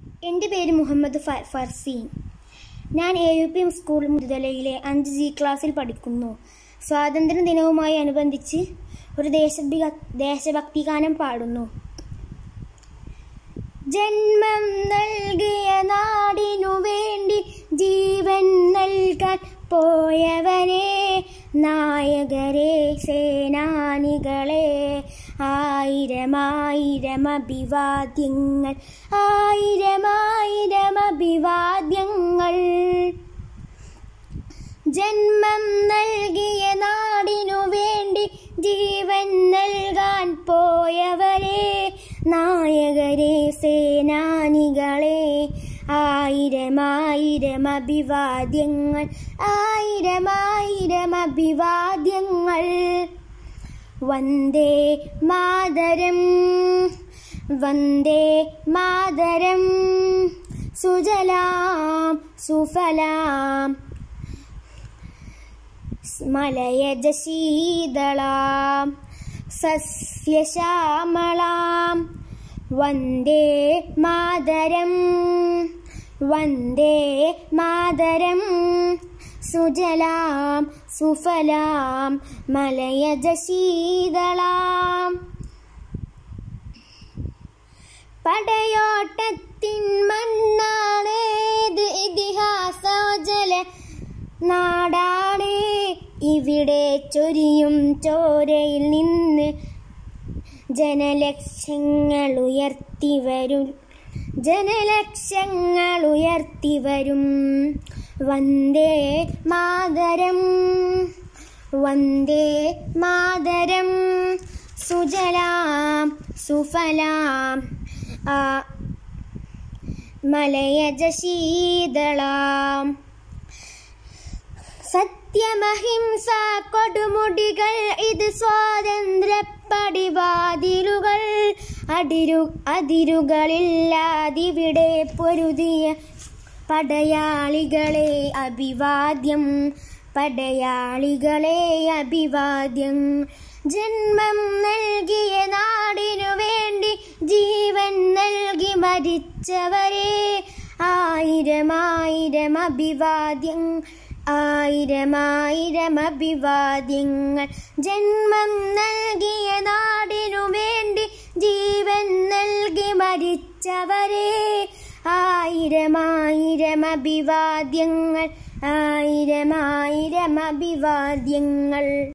എൻ്റെ പേര് മുഹമ്മദ് ഫ- ഫർസീൻ ഞാൻ എ യു പി സ്കൂൾ മുതലയിലെ അഞ്ച് ജി ക്ലാസ്സിൽ പഠിക്കുന്നു സ്വാതന്ത്ര്യ ദിനവുമായി അനുബന്ധിച്ച് ഒരു ദേശഭി ദേശഭക്തി ഗാനം പാടുന്നു ജന്മം നൽകിയ നാടിനു വേണ്ടി ജീവൻ നൽകാൻ പോയവരെ നായകരെ സേനാനികളെ ആയിരമായിരം അഭിവാദ്യങ്ങൾ ആയിരമായിരം അഭിവാദ്യങ്ങൾ ജന്മം നൽകിയ നാടിനു വേണ്ടി ജീവൻ നൽകാൻ പോയവരെ നായകരെ സേനാനികളെ ആയിരമായിരം അഭിവാദ്യങ്ങൾ ആയിരമായിരം അഭിവാദ്യങ്ങൾ വന്ദേ മാതരം വന്ദേ മാതരം സുജലാം സുഫലാം മലയജ ശീതളാം സസ്യശ്യാമളാം വന്ദേ മാതരം വന്ദേ മാതരം സുജലാം സുഫലാം മലയജ ശീതളാം പടയോട്ടത്തിൻ മണ്ണാണേത് ഇതിഹാസോജല നാടാണ് ഇവിടെ ചൊരിയും ചോരയിൽ നിന്ന് ജനലക്ഷങ്ങൾ ഉയർത്തി വരും ജനലക്ഷങ്ങൾ ഉയർത്തി വരും വന്ദേ മാതരം വന്ദേ മാതരം സുജലാം സുഫലാം ആ മലയജ ശീതളാം സത്യമഹിംസ കൊടുമുടികൾ ഇത് സ്വാതന്ത്ര്യ പടിവാതിലുകൾ അടിരു അതിരുകളില്ലാതിവിടെ പൊരുതിയ പടയാളികളെ അഭിവാദ്യം പടയാളികളെ അഭിവാദ്യം ജന്മം നൽകിയ നാടിനു വേണ്ടി ജീവൻ നൽകി മരിച്ചവരെ ആയിരമായിരം അഭിവാദ്യം ആയിരമായിരം അഭിവാദ്യങ്ങൾ ജന്മം നൽകിയ നാടിനു വേണ്ടി ജീവൻ നൽകി മരിച്ചവരെ ആയിരമായിരം അഭിവാദ്യങ്ങൾ ആയിരമായിരം അഭിവാദ്യങ്ങൾ